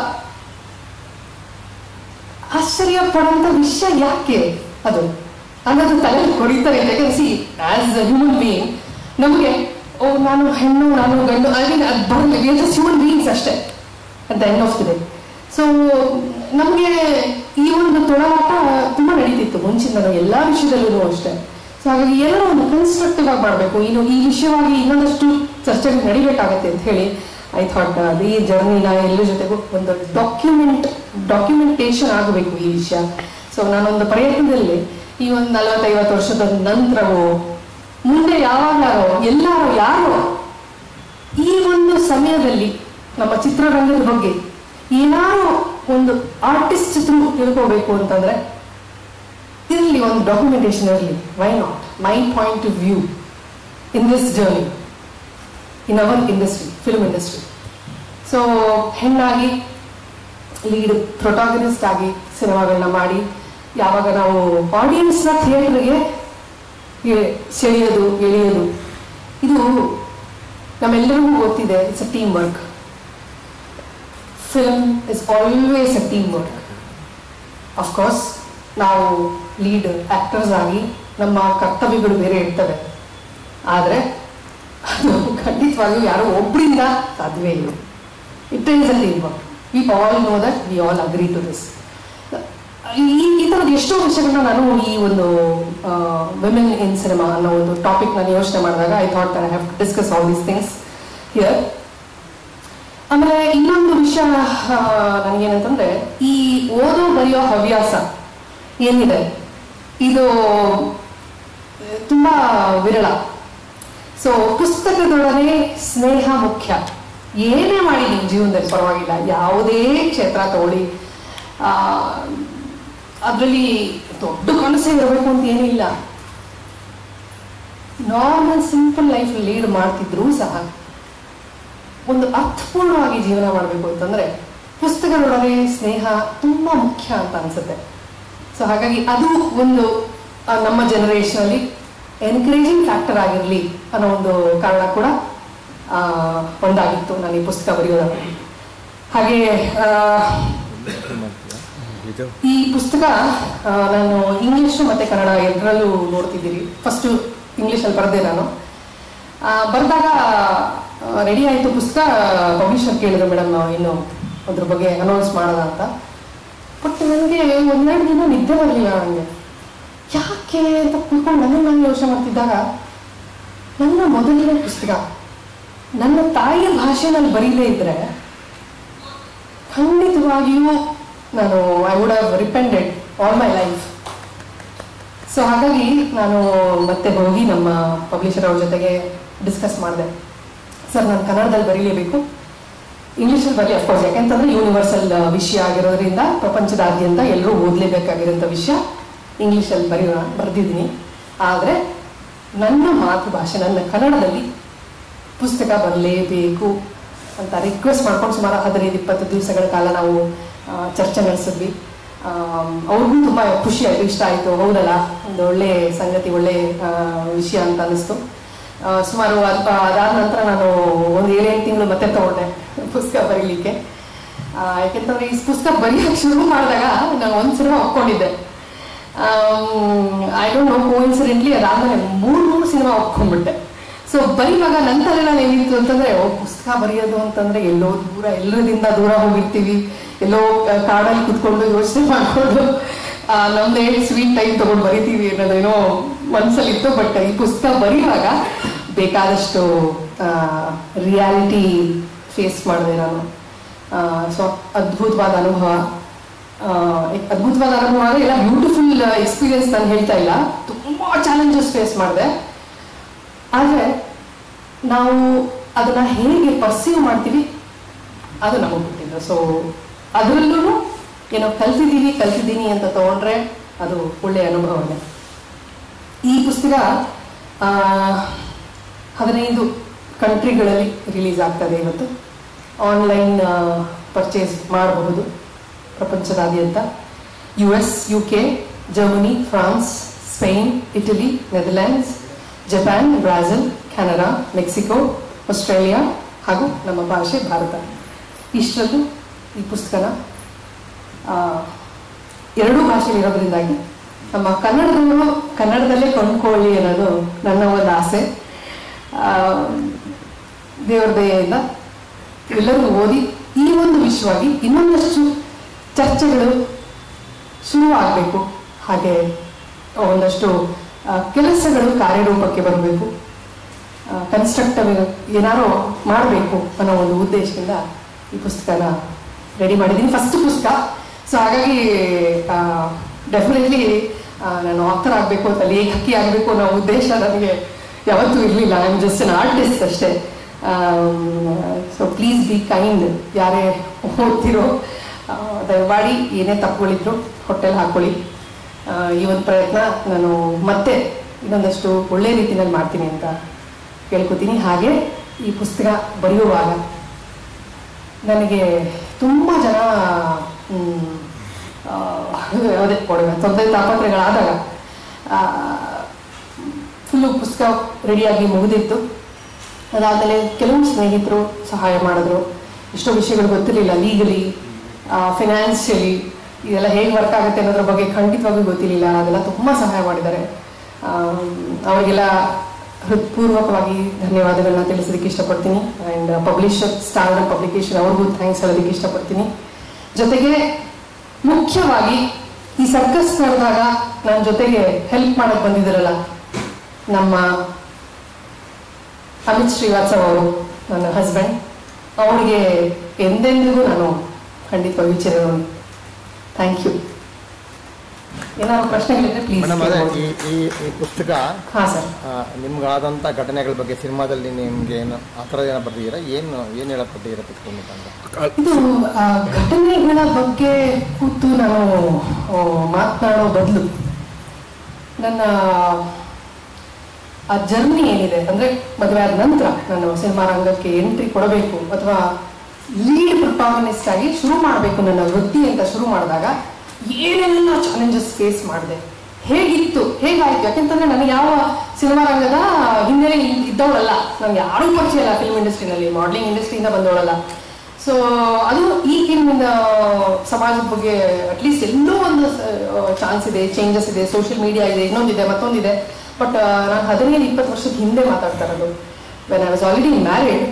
ಆಶ್ಚರ್ಯ ಪಡುವಂತ ವಿಷಯ ಯಾಕೆ ಅದು ಅನ್ನೋದು ತಲೆ ಹೊಡಿತಾರೆ ಯಾಕಂದ್ರೆ see as a human being ನಮಗೆ ಓ ನಾನು ಹೆಣ್ಣು ನಾನು ಗಂಡು ಐ ಮೀನ್ ಅದು ಬರಲಿ ವಿ ಜಸ್ಟ್ ಹ್ಯೂಮನ್ ಬೀಯಿಂಗ್ಸ್ ಅಷ್ಟೇ at the end of the day so ನಮಗೆ ಈ ಒಂದು ತೊಡಾಟ ತುಂಬ ನಡೀತಿತ್ತು ಮುಂಚಿನ ಎಲ್ಲ ವಿಷಯದಲ್ಲೂ ಅಷ್ಟೇ ಸೊ ಹಾಗಾಗಿ ಏನೋ ಒಂದು ಕನ್ಸ್ಟ್ರಕ್ಟಿವ್ ಆಗಿ ಮಾಡಬೇಕು ಇನ್ನು ಈ ವಿಷಯವಾಗಿ ಇನ್ನೊಂದಷ್ಟು ಚರ್ಚೆಗಳು ನಡಿಬೇಕಾಗತ್ತೆ ಅಂತ ಹೇಳಿ ಐ ಥಾಟ್ ಈ ಜರ್ನಿನ ಎಲ್ಲರ ಜೊತೆಗೂ ಒಂದು ಡಾಕ್ಯುಮೆಂಟ್ ಡಾಕ್ಯುಮೆಂಟೇಶನ್ ಆಗಬೇಕು ಈ ವಿಷಯ ಸೊ ನಾನೊಂದು ಪ್ರಯತ್ನದಲ್ಲಿ ಈ ಒಂದು ನಲವತ್ತೈವತ್ತು ವರ್ಷದ ನಂತರವೋ ಮುಂದೆ ಯಾವಾಗಾರೋ ಎಲ್ಲಾರೋ ಯಾರೋ ಈ ಒಂದು ಸಮಯದಲ್ಲಿ ನಮ್ಮ ಚಿತ್ರರಂಗದ ಬಗ್ಗೆ ಏನಾರು ಒಂದು ಆರ್ಟಿಸ್ಟ್ ಥ್ರೂ ತಿಳ್ಕೋಬೇಕು ಅಂತಂದ್ರೆ ಇರಲಿ ಒಂದು ಡಾಕ್ಯುಮೆಂಟೇಶನ್ ಇರಲಿ why not my point of view in this journey in our industry film industry so ಹೆಣ್ಣಾಗಿ ಲೀಡ್ ಪ್ರೊಟಾಗನಿಸ್ಟ್ ಆಗಿ ಸಿನಿಮಾಗಳನ್ನ ಮಾಡಿ ಯಾವಾಗ ನಾವು ಆಡಿಯನ್ಸ್ನ ಥಿಯೇಟರ್ಗೆ ಸೆಳೆಯೋದು ಎಳೆಯೋದು ಇದು ನಮ್ಮೆಲ್ಲರಿಗೂ ಗೊತ್ತಿದೆ it's a team work film is always a team work of course ನಾವು ಲೀಡ್ ಆಕ್ಟರ್ಸ್ ಆಗಿ ನಮ್ಮ ಕರ್ತವ್ಯಗಳು ಬೇರೆ ಇರ್ತವೆ ಆದರೆ ಅದು ಖಂಡಿತವಾಗಿಯೂ ಯಾರೋ ಒಬ್ಬರಿಂದ ಸಾಧ್ಯವೇ ಇಲ್ಲ it is a team work we all know that we all agree to this ಈ ಈ ಥರದ ಎಷ್ಟೋ ವಿಷಯಗಳನ್ನ ನಾನು ಈ ಒಂದು ವಿಮೆನ್ ಇನ್ ಸಿನಿಮಾ ಅನ್ನೋ ಒಂದು ಟಾಪಿಕ್ ನಾನು ಯೋಚನೆ ಮಾಡಿದಾಗ I thought I have to discuss all these things here ಆಮೇಲೆ ಇನ್ನೊಂದು ವಿಷಯ ಆ, ನನಗೇನಂತಂದ್ರೆ ಈ ಓದೋ ಬರೆಯೋ ಹವ್ಯಾಸ ಏನಿದೆ ಇದು ತುಂಬಾ ವಿರಳ ಸೊ ಪುಸ್ತಕದೊಡನೆ ಸ್ನೇಹ ಮುಖ್ಯ ಏನೇ ಮಾಡಿ ನಿಮ್ಮ ಜೀವನದಲ್ಲಿ ಪರವಾಗಿಲ್ಲ ಯಾವುದೇ ಕ್ಷೇತ್ರ ತಗೊಳ್ಳಿ ಅದರಲ್ಲಿ ದೊಡ್ಡ ಕನಸೇ ಇರಬೇಕು ಅಂತ ಏನಿಲ್ಲ ನಾರ್ಮಲ್ ಸಿಂಪಲ್ ಲೈಫ್ ಲೀಡ್ ಮಾಡ್ತಿದ್ರೂ ಸಹ ಒಂದು ಅರ್ಥಪೂರ್ಣವಾಗಿ ಜೀವನ ಮಾಡಬೇಕು ಅಂತಂದ್ರೆ ಪುಸ್ತಕದೊಡನೆ ಸ್ನೇಹ ತುಂಬಾ ಮುಖ್ಯ ಅಂತ ಅನ್ಸುತ್ತೆ ಸೊ ಹಾಗಾಗಿ ಅದು ಒಂದು ಆ, ನಮ್ಮ ಜನರೇಷನ್ ಅಲ್ಲಿ ಎನ್ಕರೇಜಿಂಗ್ ಫ್ಯಾಕ್ಟರ್ ಆಗಿರಲಿ ಅನ್ನೋ ಒಂದು ಕಾರಣ ಕೂಡ ಆ, ಒಂದಾಗಿತ್ತು ನಾನು ಈ ಪುಸ್ತಕ ಬರೆಯೋದಾಗಿ ಹಾಗೆ ಆ, ಇದು ಈ ಪುಸ್ತಕ ಆ, ನಾನು ಇಂಗ್ಲಿಷ್ ಮತ್ತೆ ಕನ್ನಡ ಎರಡರಲ್ಲೂ ನೋಡ್ತಿದ್ದೀರಿ ಫಸ್ಟ್ ಇಂಗ್ಲೀಷಲ್ಲಿ ಬರೆದೆ ನಾನು ಬರೆದಾಗ ರೆಡಿ ಆಯಿತು ಪುಸ್ತಕ ಪಬ್ಲಿಷರ್ ಕೇಳಿದ್ರು ಮೇಡಮ್ ಇನ್ನು ಅದ್ರ ಬಗ್ಗೆ ಅನೌನ್ಸ್ ಮಾಡೋದ ಅಂತ ಬಟ್ ನನಗೆ ಒಂದೆರಡು ದಿನ ನಿದ್ದೆ ಬರಲಿಲ್ಲ ನನಗೆ ಯಾಕೆ ಅಂತ ಕೂತ್ಕೊಂಡು ನನ್ನ ನಾನು ಯೋಚನೆ ಮಾಡ್ತಿದ್ದಾಗ ನನ್ನ ಮೊದಲನೇ ಪುಸ್ತಕ ನನ್ನ ತಾಯಿಯ ಭಾಷೆನಲ್ಲಿ ಬರೀದೇ ಇದ್ರೆ ಖಂಡಿತವಾಗಿಯೂ ನಾನು I would have repented all my life so ಹಾಗಾಗಿ ನಾನು ಮತ್ತೆ ಹೋಗಿ ನಮ್ಮ ಪಬ್ಲಿಷರ್ ಅವ್ರ ಜೊತೆಗೆ ಡಿಸ್ಕಸ್ ಮಾಡಿದೆ ಸರ್ ನಾನು ಕನ್ನಡದಲ್ಲಿ ಬರೀಲೇಬೇಕು ಇಂಗ್ಲೀಷಲ್ಲಿ ಬರಲಿ ಅಫ್ಕೋರ್ಸ್ ಯಾಕೆಂತಂದ್ರೆ ಯೂನಿವರ್ಸಲ್ ವಿಷಯ ಆಗಿರೋದ್ರಿಂದ ಪ್ರಪಂಚದಾದ್ಯಂತ ಎಲ್ಲರೂ ಓದಲೇಬೇಕಾಗಿರೋಂಥ ವಿಷಯ ಇಂಗ್ಲೀಷಲ್ಲಿ ಬರೆಯೋಣ ಬರೆದಿದ್ದೀನಿ ಆದರೆ ನನ್ನ ಮಾತೃಭಾಷೆ ನನ್ನ ಕನ್ನಡದಲ್ಲಿ ಪುಸ್ತಕ ಬರಲೇಬೇಕು ಅಂತ ರಿಕ್ವೆಸ್ಟ್ ಮಾಡ್ಕೊಂಡು ಸುಮಾರು ಹದಿನೈದು ಇಪ್ಪತ್ತು ದಿವಸಗಳ ಕಾಲ ನಾವು ಆ, ಚರ್ಚೆ ನಡೆಸಿದ್ವಿ ಆಮ್, ಅವ್ರಿಗೂ ತುಂಬ ಖುಷಿ ಆಯಿತು ಇಷ್ಟ ಆಯಿತು ಹೌದಲ್ಲ ಒಂದು ಒಳ್ಳೆ ಸಂಗತಿ ಒಳ್ಳೆ ಆ, ವಿಷಯ ಅಂತ ಅನ್ನಿಸ್ತು ಆ, ಸುಮಾರು ಅಲ್ಪ ಅದಾದ ನಂತರ ನಾನು ಒಂದು ಏಳೆಂಟು ತಿಂಗಳು ಮತ್ತೆ ತಗೊಂಡೆ ಪುಸ್ತಕ ಬರೀಲಿಕ್ಕೆ ಆ, ಯಾಕೆಂತಂದ್ರೆ ಈ ಪುಸ್ತಕ ಬರೆಯೋಕ್ಕೆ ಶುರು ಮಾಡಿದಾಗ ನಾನು ಒಂದು ಸಿನಿಮಾ ಒಪ್ಕೊಂಡಿದ್ದೆ ಐ ಡೋಂಟ್ ನೋ ಕೋಇನ್ಸಿಡೆಂಟ್ಲಿ ಅದಾದ್ಮೇಲೆ ಮೂರು ಮೂರು ಸಿನಿಮಾ ಒಪ್ಕೊಂಡ್ಬಿಟ್ಟೆ ಸೊ ಬರೀವಾಗ ನನ್ನ ತಲೆನಲ್ಲಿ ಏನಿತ್ತು ಅಂತಂದ್ರೆ ಓ ಪುಸ್ತಕ ಬರೆಯೋದು ಅಂತಂದ್ರೆ ಎಲ್ಲೋ ದೂರ ಎಲ್ಲರದಿಂದ ದೂರ ಹೋಗಿರ್ತೀವಿ ಎಲ್ಲೋ ಆ, ಕಾಡಲ್ಲಿ ಕುತ್ಕೊಂಡು ಯೋಚನೆ ಮಾಡ್ಕೊಂಡು ಆ, ನಮ್ದೇ ಸ್ವೀಟ್ ಟೈಮ್ ತಗೊಂಡು ಬರಿತೀವಿ ಅನ್ನೋದೇನೋ ಮನಸ್ಸಲ್ಲಿತ್ತು ಬಟ್ ಈ ಪುಸ್ತಕ ಬರೆಯುವಾಗ ಬೇಕಾದಷ್ಟು ರಿಯಾಲಿಟಿ ಫೇಸ್ ಮಾಡಿದೆ ನಾನು ಸೊ ಅದ್ಭುತವಾದ ಅನುಭವ ಆ, ಅದ್ಭುತವಾದ ಅನುಭವ ಅಂದ್ರೆ ಎಲ್ಲ ಬ್ಯೂಟಿಫುಲ್ ಎಕ್ಸ್ಪೀರಿಯನ್ಸ್ ನಾನು ಹೇಳ್ತಾ ಇಲ್ಲ ತುಂಬಾ ಚಾಲೆಂಜಸ್ ಫೇಸ್ ಮಾಡಿದೆ ಆದರೆ ನಾವು ಅದನ್ನ ಹೇಗೆ ಪರ್ಸೀವ್ ಮಾಡ್ತೀವಿ ಅದು ನಮಗೆ ಗೊತ್ತಿಲ್ಲ ಸೊ ಅದರಲ್ಲೂ ಏನೋ ಕಲ್ತಿದ್ದೀವಿ ಕಲ್ತಿದ್ದೀನಿ ಅಂತ ತಗೊಂಡ್ರೆ ಅದು ಒಳ್ಳೆಯ ಅನುಭವನೇ ಈ ಪುಸ್ತಕ ಆ, ಹದಿನೈದು ಕಂಟ್ರಿಗಳಲ್ಲಿ ರಿಲೀಸ್ ಆಗ್ತದೆ ಇವತ್ತು ಆನ್ಲೈನ್ ಪರ್ಚೇಸ್ ಮಾಡಬಹುದು ಪ್ರಪಂಚದಾದ್ಯಂತ U S U K Germany France Spain Italy Netherlands Japan Brazil Canada Mexico Australia ಹಾಗೂ ನಮ್ಮ ಭಾಷೆ ಭಾರತ ಇಷ್ಟರಲ್ಲೂ ಈ ಪುಸ್ತಕನ ಆ, ಎರಡೂ ಭಾಷೆಯಲ್ಲಿ ಇರೋದ್ರಿಂದಾಗಿ ನಮ್ಮ ಕನ್ನಡದವರು ಕನ್ನಡದಲ್ಲೇ ಕೊಂಡ್ಕೊಳ್ಳಿ ಅನ್ನೋದು ನನ್ನ ಒಂದು ಆಸೆ ಆ, ದೇವರ ದಯೆಯಿಂದ ಎಲ್ಲರೂ ಓದಿ ಈ ಒಂದು ವಿಷಯವಾಗಿ ಇನ್ನೊಂದಷ್ಟು ಚರ್ಚೆಗಳು ಶುರುವಾಗಬೇಕು ಹಾಗೆ ಒಂದಷ್ಟು ಆ, ಕೆಲಸಗಳು ಕಾರ್ಯರೂಪಕ್ಕೆ ಬರಬೇಕು ಕನ್ಸ್ಟ್ರಕ್ಟಿವ್ ಏನಾರೋ ಮಾಡಬೇಕು ಅನ್ನೋ ಒಂದು ಉದ್ದೇಶದಿಂದ ಈ ಪುಸ್ತಕನ ರೆಡಿ ಮಾಡಿದ್ದೀನಿ ಫಸ್ಟ್ ಪುಸ್ತಕ ಸೊ ಹಾಗಾಗಿ ಡೆಫಿನೆಟ್ಲಿ ನಾನು ಆಥರ್ ಆಗಬೇಕು ಅಂತ ಲೇಖಕಿ ಆಗಬೇಕು ಅನ್ನೋ ಉದ್ದೇಶ ನನಗೆ ಯಾವತ್ತೂ ಇರಲಿಲ್ಲ I am just an artist ಅಷ್ಟೇ ಸೊ ಪ್ಲೀಸ್ ಬಿ ಕೈಂಡ್ ಯಾರೇ ಓದ್ತಿರೋ ಆ, ದಯಮಾಡಿ ಏನೇ ತಪ್ಪುಗಳಿದ್ರು ಹೊಟ್ಟೆಲಿ ಹಾಕೊಳ್ಳಿ ಆ, ಈ ಒಂದು ಪ್ರಯತ್ನ ನಾನು ಮತ್ತೆ ಇನ್ನೊಂದಷ್ಟು ಒಳ್ಳೆ ರೀತಿಯಲ್ಲಿ ಮಾಡ್ತೀನಿ ಅಂತ ಕೇಳ್ಕೊತೀನಿ ಹಾಗೆ ಈ ಪುಸ್ತಕ ಬರೆಯುವಾಗ ನನಗೆ ತುಂಬ ಜನ ಮ್, ಆ, ಅದೇ ಕೊಡುವೆ ತೊಂದರೆ ತಾಪತ್ರೆಗಳಾದಾಗ ಫುಲ್ಲು ಪುಸ್ತಕ ರೆಡಿಯಾಗಿ ಮುಗಿದಿತ್ತು ಅದಾದಮೇಲೆ ಕೆಲವು ಸ್ನೇಹಿತರು ಸಹಾಯ ಮಾಡಿದ್ರು ಎಷ್ಟೋ ವಿಷಯಗಳು ಗೊತ್ತಿರಲಿಲ್ಲ ಲೀಗಲಿ ಫಿನಾನ್ಷಿಯಲಿ ಇದೆಲ್ಲ ಹೇಗೆ ವರ್ಕ್ ಆಗುತ್ತೆ ಅನ್ನೋದ್ರ ಬಗ್ಗೆ ಖಂಡಿತವಾಗೂ ಗೊತ್ತಿರಲಿಲ್ಲ ಅದೆಲ್ಲ ತುಂಬ ಸಹಾಯ ಮಾಡಿದ್ದಾರೆ ಆಮ್, ಅವರಿಗೆಲ್ಲ ಹೃತ್ಪೂರ್ವಕವಾಗಿ ಧನ್ಯವಾದಗಳನ್ನ ತಿಳಿಸೋದಕ್ಕೆ ಇಷ್ಟಪಡ್ತೀನಿ ಆ್ಯಂಡ್ ಪಬ್ಲಿಷರ್ ಸ್ಟಾರ್ ಪಬ್ಲಿಕೇಶನ್ ಅವ್ರಿಗೂ ಥ್ಯಾಂಕ್ಸ್ ಹೇಳೋದಕ್ಕೆ ಇಷ್ಟಪಡ್ತೀನಿ ಜೊತೆಗೆ ಮುಖ್ಯವಾಗಿ ಈ ಸರ್ಕಸ್ ನಡೆದಾಗ ನನ್ನ ಜೊತೆಗೆ ಹೆಲ್ಪ್ ಮಾಡಕ್ ಬಂದಿದ್ದಾರಲ್ಲ ನಮ್ಮ ಅಮಿತ್ ಶ್ರೀವಾತ್ಸವ್ ಅವರು ನನ್ನ ಹಸ್ಬೆಂಡ್ ಅವರಿಗೆ ಎಂದೆಂದಿಗೂ ನಾನು ಖಂಡಿತವಾಗಿ ಚಿರಋಣಿ ಥ್ಯಾಂಕ್ ಯು ಏನಾದ್ರು ಪ್ರಶ್ನೆಗಳಿದ್ರೆ ಮೇಡಮ್ ಅದೇ ಪ್ಲೀಸ್ ಈ ಈ ಈ ಪುಸ್ತಕ ಹಾಂ ಸರ್ ಆ, ನಿಮ್ಗಾದಂಥ ಘಟನೆಗಳ ಬಗ್ಗೆ ಸಿನಿಮಾದಲ್ಲಿ ನಿಮ್ಗೆ ಏನು ಆ ಥರ ಏನೋ ಬರ್ದಿದ್ದೀರಾ ಏನು ಏನು ಹೇಳಕ್ ಕೊಟ್ಟಿದ್ದೀರಾ ಪುಸ್ತಕ ಮುಖಾಂತರ ಇದು ಆ, ಘಟನೆಗಳ ಬಗ್ಗೆ ಕೂತು ನಾನು ಆ, ಮಾತನಾಡೋ ಬದಲು ನನ್ನ ಆ ಜರ್ನಿ ಏನಿದೆ ಅಂದ್ರೆ ಮದುವೆ ಆದ ನಂತರ ನಾನು ಸಿನಿಮಾ ರಂಗಕ್ಕೆ ಎಂಟ್ರಿ ಕೊಡಬೇಕು ಅಥವಾ ಲೀಡ್ ಪ್ರೊಟಾಗನಿಸ್ಟ್ ಆಗಿ ಶುರು ಮಾಡಬೇಕು ನನ್ನ ವೃತ್ತಿ ಅಂತ ಶುರು ಮಾಡಿದಾಗ ಏನೆಲ್ಲ ಚಾಲೆಂಜಸ್ ಫೇಸ್ ಮಾಡಿದೆ ಹೇಗಿತ್ತು ಹೇಗಾಯ್ತು ಯಾಕೆಂತಂದ್ರೆ ನನಗೆ ಯಾವ ಸಿನಿಮಾ ರಂಗದ ಹಿನ್ನೆಲೆ ಇಲ್- ಇದ್ದವಳಲ್ಲ ನನಗೆ ಯಾರೂ ಪರಿಚಯ ಇಲ್ಲ ಫಿಲ್ಮ್ ಇಂಡಸ್ಟ್ರಿನಲ್ಲಿ ಮಾಡಲಿಂಗ್ ಇಂಡಸ್ಟ್ರಿಯಿಂದ ಬಂದವಳಲ್ಲ ಸೊ ಅದು ಈಗಿನ ಸಮಾಜದ ಬಗ್ಗೆ ಅಟ್ಲೀಸ್ಟ್ ಎಲ್ಲೋ ಒಂದು ಚಾನ್ಸ್ ಇದೆ ಚೇಂಜಸ್ ಇದೆ ಸೋಷಿಯಲ್ ಮೀಡಿಯಾ ಇದೆ ಇನ್ನೊಂದಿದೆ ಮತ್ತೊಂದಿದೆ ಬಟ್ ನಾನು ಹದಿನೈದು ಇಪ್ಪತ್ತು ವರ್ಷದ ಹಿಂದೆ ಮಾತಾಡ್ತಾ ಇರೋದು when I was already married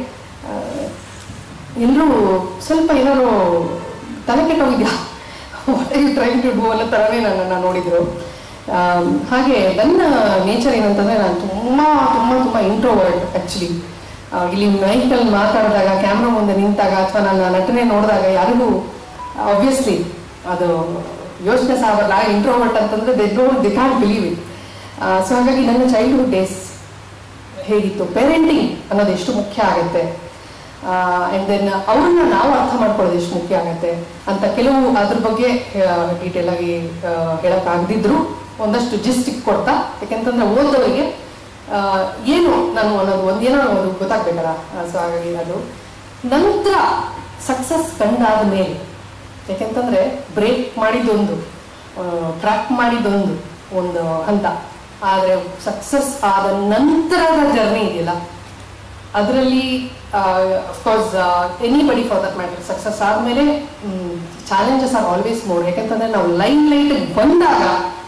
ಎಲ್ಲರೂ ಸ್ವಲ್ಪ ಏನಾದ್ರು ತಲೆ ಕೆಟ್ಟೋಗಿದ್ಯಾ what you trying to do ಅನ್ನೋ ಥರನೇ ನನ್ನನ್ನು ನೋಡಿದ್ರು ಆಮ್, ಹಾಗೆ ನನ್ನ ನೇಚರ್ ಏನಂತಂದ್ರೆ ನಾನು ತುಂಬ ತುಂಬ ತುಂಬ ಇಂಟ್ರೋವರ್ಟ್ ಆ್ಯಕ್ಚುಲಿ ಇಲ್ಲಿ ಮೈಕಲ್ಲಿ ಮಾತಾಡಿದಾಗ ಕ್ಯಾಮ್ರಾ ಮುಂದೆ ನಿಂತಾಗ ಅಥವಾ ನನ್ನ ನಟನೆ ನೋಡಿದಾಗ ಯಾರಿಗೂ ಆಬ್ವಿಯಸ್ಲಿ ಅದು ಯೋಚನೆ ಸಹ ಬರಲ್ಲ ಇಂಟ್ರೋವರ್ಟ್ ಅಂತಂದ್ರೆ they don't they can't believe it so ಹಾಗಾಗಿ ನನ್ನ ಚೈಲ್ಡ್ಹುಡ್ ಡೇಸ್ ಹೇಗಿತ್ತು ಪೇರೆಂಟಿಂಗ್ ಅನ್ನೋದು ಎಷ್ಟು ಮುಖ್ಯ ಆಗುತ್ತೆ ಆ್ಯಂಡ್ ದೆನ್ ಅವ್ರನ್ನ ನಾವು ಅರ್ಥ ಮಾಡ್ಕೊಳ್ಳೋದು ಎಷ್ಟು ಮುಖ್ಯ ಆಗುತ್ತೆ ಅಂತ ಕೆಲವು ಅದ್ರ ಬಗ್ಗೆ ಡೀಟೇಲ್ ಆಗಿ ಹೇಳೋಕ್ಕಾಗದಿದ್ರು ಒಂದಷ್ಟು ಜಿಸ್ಟಿಕ್ ಕೊಡ್ತಾ ಯಾಕೆಂತಂದ್ರೆ ಓದೋರಿಗೆ ಆ, ಏನು ನಾನು ಅನ್ನೋದು ಒಂದೇನೋ ಒಂದು ಗೊತ್ತಾಗ್ಬೇಕಲ್ಲ ಸೊ ಹಾಗಾಗಿ ಅದು ನಂತರ ಸಕ್ಸಸ್ ಕಂಡಾದ ಮೇಲೆ ಯಾಕೆಂತಂದ್ರೆ ಬ್ರೇಕ್ ಮಾಡಿದ್ದೊಂದು ಟ್ರ್ಯಾಕ್ ಮಾಡಿದ್ದೊಂದು ಒಂದು ಹಂತ ಆದರೆ ಸಕ್ಸಸ್ ಆದ ನಂತರದ ಜರ್ನಿ ಇದೆಯಲ್ಲ ಅದರಲ್ಲಿ of course anybody for that matter success ಆದಮೇಲೆ ಚಾಲೆಂಜಸ್ ಆರ್ ಆಲ್ವೇಸ್ ಮೋರ್ ಯಾಕಂತಂದ್ರೆ ನಾವು ಲೈನ್ ಲೈಟ್ ಬಂದಾಗ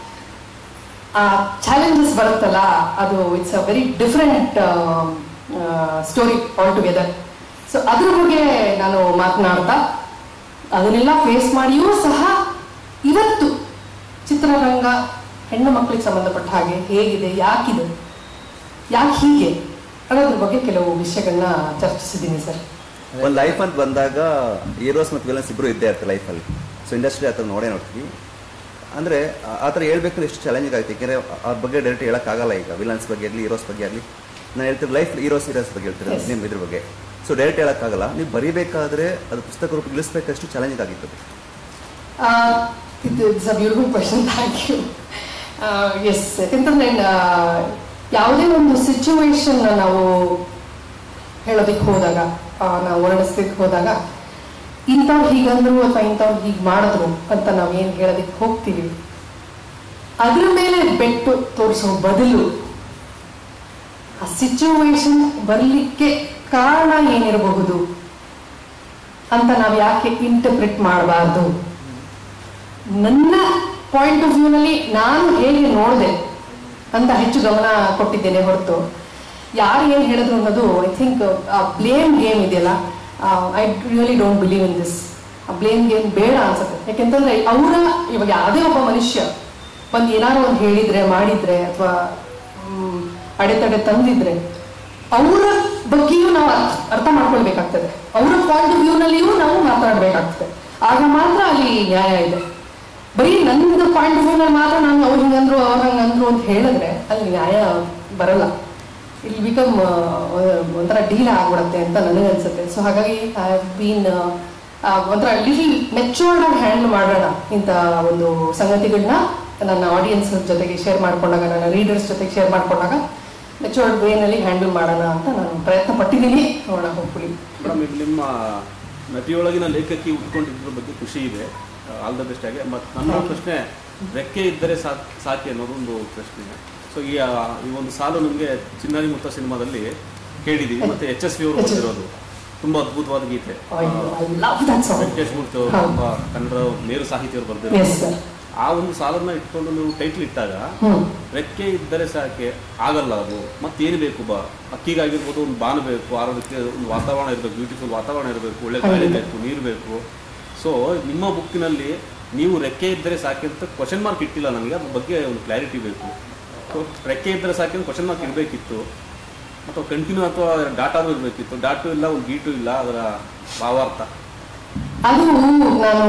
ಆ ಚಾಲೆಂಜಸ್ ಬರುತ್ತಲ್ಲ ಅದು it's a very different story altogether so ಅದ್ರ ಬಗ್ಗೆ ನಾನು ಮಾತನಾಡ್ತಾ ಅದನ್ನೆಲ್ಲ ಫೇಸ್ ಮಾಡಿಯೂ ಸಹ ಇವತ್ತು ಚಿತ್ರರಂಗ ಹೆಣ್ಣು ಮಕ್ಕಳಿಗೆ ಸಂಬಂಧಪಟ್ಟ ಹಾಗೆ ಹೇಗಿದೆ ಯಾಕಿದೆ ಯಾಕೆ ಹೀಗೆ ಅನ್ನೋದ್ರ ಬಗ್ಗೆ ಕೆಲವು ವಿಷಯಗಳನ್ನ ಚರ್ಚಿಸಿದ್ದೀನಿ ಸರ್ ಒಂದು ಲೈಫ್ ಅಂತ ಬಂದಾಗ ಹೀರೋಸ್ ಮತ್ತು ವಿಲನ್ಸ್ ಇಬ್ಬರು ಇದ್ದೇ ಇರ್ತಾರೆ ಲೈಫಲ್ಲಿ ಸೊ ಇಂಡಸ್ಟ್ರಿ ಆ ಥರ ನೋಡೇ ನೋಡ್ತೀವಿ ಅಂದರೆ ಆ ಥರ ಹೇಳ್ಬೇಕಂದ್ರೆ ಎಷ್ಟು ಚಾಲೆಂಜಿಂಗ್ ಆಗುತ್ತೆ ಯಾಕೆಂದರೆ ಅವ್ರ ಬಗ್ಗೆ ಡೈರೆಕ್ಟ್ ಹೇಳೋಕ್ಕಾಗಲ್ಲ ಈಗ ವಿಲನ್ಸ್ ಬಗ್ಗೆ ಆಗಲಿ ಹೀರೋಸ್ ಬಗ್ಗೆ ಆಗಲಿ ನಾನು ಹೇಳ್ತೀನಿ ಲೈಫ್ ಹೀರೋಸ್ ಹೀರೋಸ್ ಬಗ್ಗೆ ಹೇಳ್ತೀನಿ Yes. ನಿಮ್ಮ ಇದ್ರ ಬಗ್ಗೆ ಸೊ ಡೈರೆಕ್ಟ್ ಹೇಳೋಕ್ಕಾಗಲ್ಲ ನೀವು ಬರೀಬೇಕಾದ್ರೆ ಅದು ಪುಸ್ತಕ ರೂಪ ಇಳಿಸ್ಬೇಕಷ್ಟು ಚಾಲೆಂಜಿಂಗ್ ಆಗಿತ್ತು ಇದು it's a beautiful question thank you yes ಯಾಕಂತಂದ್ರೆ ಆ, ಯಾವುದೇ ಒಂದು ಸಿಚುವೇಶನ್ ನಾವು ಹೇಳೋದಕ್ಕೆ ಹೋದಾಗ ಆ, ನಾವು ವರ್ಣಿಸ್ಲಿಕ್ಕೆ ಹೋದಾಗ ಇಂಥವ್ರು ಹೀಗಂದ್ರು ಅಥವಾ ಇಂಥವ್ರು ಹೀಗೆ ಮಾಡಿದ್ರು ಅಂತ ನಾವು ಏನು ಹೇಳೋದಕ್ಕೆ ಹೋಗ್ತೀವಿ ಅದ್ರ ಮೇಲೆ ಬೆಟ್ಟು ತೋರಿಸೋ ಬದಲು ಆ ಸಿಚುವೇಶನ್ ಬರಲಿಕ್ಕೆ ಕಾರಣ ಏನಿರಬಹುದು ಅಂತ ನಾವು ಯಾಕೆ ಇಂಟರ್ಪ್ರಿಟ್ ಮಾಡಬಾರ್ದು ನನ್ನ ಪಾಯಿಂಟ್ ಆಫ್ ವ್ಯೂನಲ್ಲಿ ನಾನು ಹೇಗೆ ನೋಡಿದೆ ಅಂತ ಹೆಚ್ಚು ಗಮನ ಕೊಟ್ಟಿದ್ದೇನೆ ಹೊರತು ಯಾರು ಏನು ಹೇಳಿದ್ರು ಅನ್ನೋದು ಐ ಥಿಂಕ್ ಬ್ಲೇಮ್ ಗೇಮ್ ಇದೆಯಲ್ಲ I really don't believe in this uh blame game ಬೇಡ ಅನ್ಸುತ್ತೆ ಯಾಕೆಂತಂದ್ರೆ ಅವರ ಇವಾಗ ಯಾವುದೇ ಒಬ್ಬ ಮನುಷ್ಯ ಒಂದು ಏನಾದ್ರು ಒಂದು ಹೇಳಿದ್ರೆ ಮಾಡಿದ್ರೆ ಅಥವಾ ಅಡೆತಡೆ ತಂದಿದ್ರೆ ಅವರ ಬಗ್ಗೆಯೂ ನಾವು ಅರ್ಥ- ಅರ್ಥ ಮಾಡ್ಕೊಳ್ಬೇಕಾಗ್ತದೆ ಅವರ ಪಾಯಿಂಟ್ ಆಫ್ ವ್ಯೂನಲ್ಲಿಯೂ ನಾವು ಮಾತಾಡಬೇಕಾಗ್ತದೆ ಆಗ ಮಾತ್ರ ಅಲ್ಲಿ ನ್ಯಾಯ ಇದೆ ಬರೀ ನನ್ನದು ಪಾಯಿಂಟ್ ಆಫ್ ವ್ಯೂನಲ್ಲಿ ಮಾತ್ರ ನಾನು ಅವ್ರು ಹಿಂಗಂದ್ರು ಅವ್ರು ಹಂಗಂದ್ರು ಅಂತ ಹೇಳಿದ್ರೆ ಅಲ್ಲಿ ನ್ಯಾಯ ಬರಲ್ಲ ಇಲ್ಲಿ ಬಿಕಮ್ ಒಂಥರ ಡೀಲ್ ಆಗ್ಬಿಡತ್ತೆ ಅಂತ ನನಗೆ ಅನ್ಸುತ್ತೆ ಸೊ ಹಾಗಾಗಿ ಐ ಹ್ಯಾವ್ ಬೀನ್ ಆ, ಒಂಥರ ಲಿಟಲ್ ಮೆಚೂರ್ಡ್ ಆಗಿ ಹ್ಯಾಂಡಲ್ ಮಾಡೋಣ ಇಂಥ ಒಂದು ಸಂಗತಿಗಳನ್ನ ನನ್ನ ಆಡಿಯನ್ಸ್ ಜೊತೆಗೆ ಶೇರ್ ಮಾಡ್ಕೊಂಡಾಗ ನನ್ನ ರೀಡರ್ಸ್ ಜೊತೆಗೆ ಶೇರ್ ಮಾಡ್ಕೊಂಡಾಗ ಮೆಚೂರ್ಡ್ ವೇನಲ್ಲಿ ಹ್ಯಾಂಡಲ್ ಮಾಡೋಣ ಅಂತ ನಾನು ಪ್ರಯತ್ನ ಪಟ್ಟಿದ್ದೀನಿ ನೋಡೋಣ ಹೋಗ್ಬಿಡಿ ಮೇಡಮ್ ಇದು ನಿಮ್ಮ ನಟಿಯೊಳಗಿನ ಲೇಖಕಿ ಉಟ್ಕೊಂಡಿದ್ರ ಬಗ್ಗೆ ಖುಷಿ ಇದೆ ಆಲ್ ದ ಬೆಸ್ಟ್ ಆಗಿ ಮತ್ತು ನನ್ನ ಪ್ರಶ್ನೆ ರೆಕ್ಕೆ ಇದ್ದರೆ ಸಾಕ್ ಸಾಕಿ ಅನ್ನೋದು ಒಂದು ಪ್ರಶ್ನೆ ಸೊ ಈ ಆ, ಈ ಒಂದು ಸಾಲು ನಿಮಗೆ ಚಿನ್ನಾರಿ ಮುತ್ತ ಸಿನಿಮಾದಲ್ಲಿ ಕೇಳಿದ್ದೀವಿ ಮತ್ತೆ ಎಚ್ ಎಸ್ ವಿ ಅವರು ಬಂದಿರೋದು ತುಂಬಾ ಅದ್ಭುತವಾದ ಗೀತೆ I love that song Venkatesh Murthy ಅವರು ಹೌದು. ತುಂಬಾ ಕನ್ನಡ ಮೇರು ಸಾಹಿತಿಯವರು ಎಸ್ ಬರ್ದಿರೋದು ಸರ್ ಆ ಒಂದು ಸಾಲನ್ನ ಇಟ್ಕೊಂಡು ನೀವು ಟೈಟ್ಲ್ ಇಟ್ಟಾಗ ಹ್ಮ್ ರೆಕ್ಕೆ ಇದ್ದರೆ ಸಾಕೆ ಆಗಲ್ಲ ಅದು ಮತ್ತೇನು ಬೇಕು ಬಾ ಅಕ್ಕಿಗಾಗಿರ್ಬೋದು ಒಂದು ಬಾನು ಬೇಕು ಆರೋಗ್ಯಕ್ಕೆ ಒಂದು ವಾತಾವರಣ ಇರಬೇಕು ಬ್ಯೂಟಿಫುಲ್ ವಾತಾವರಣ ಇರಬೇಕು ಒಳ್ಳೆ ಗಾಳಿ ಖಂಡಿತ. ಬೇಕು ನೀರು ಬೇಕು ಸೊ ನಿಮ್ಮ ಬುಕ್ಕಿನಲ್ಲಿ ನೀವು ರೆಕ್ಕೆ ಇದ್ದರೆ ಸಾಕೆ ಅಂತ ಕ್ವಶನ್ ಮಾರ್ಕ್ ಇಟ್ಟಿಲ್ಲ ನನಗೆ ಅದ್ರ ಬಗ್ಗೆ ಒಂದು ಕ್ಲಾರಿಟಿ ಬೇಕು So, ರೆಕ್ಕೆ ಇದ್ದರೆ ಸಾಕೆ ಅಂತ ಕ್ವಶನ್ ಮಾರ್ಕ್ ಇರಬೇಕಿತ್ತು ಅಥವಾ ಕಂಟಿನ್ಯೂ ಅಥವಾ ಡಾಟಾನು ಇರಬೇಕಿತ್ತು ಡಾಟು ಇಲ್ಲ ಒಂದು ಗೀಟು ಇಲ್ಲ ಅದರ ಭಾವಾರ್ಥ ಅದು ನಾನು